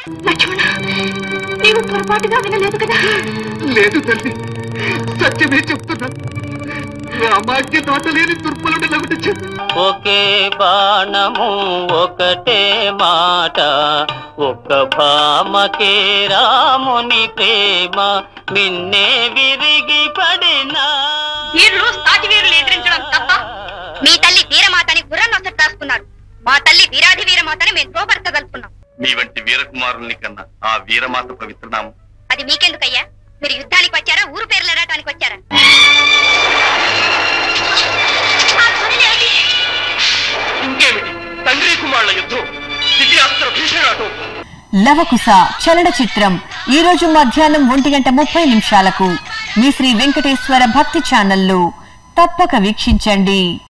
లక్ష్మణ నీవు పొరపాటుగా వినలేదు కదా లేదు తల్లి సత్యమే చెప్తున్నా రామాజ్ఞ దాటలేని దుర్బలుడు లగుట చెప్పి ఒకే బాణము ఒకటే మాట ఒక్క భామకే రాముని ప్రేమ మిన్నే విరిగి పడినా వీరులు సాటి వీరులు ఎదిరించడం తప్ప మీ తల్లి వీరమాతని గుర్రం నొసట రాసుకున్నారు మా తల్లి వీరాధి వీరమాతని మేము తోపరచగలుపుకున్నాం మీ వంటి వీరకుమారుల్ని కన్నా ఆ వీరమాత పవిత్రనామం అది మీకెందుకయ్యా మీరు యుద్ధానికి వచ్చారా ఊరు పేర్లు ఎడటానికి వచ్చారా ఇంకేమిటి తండ్రి కుమారుల యుద్ధం దివ్యాస్త్ర భీషణాటం లవకుశ చలన చిత్రం ఈ రోజు మధ్యాహ్నం ఒంటి గంట ముప్పై నిమిషాలకు మీ శ్రీ వెంకటేశ్వర భక్తి ఛానల్లో తప్పక వీక్షించండి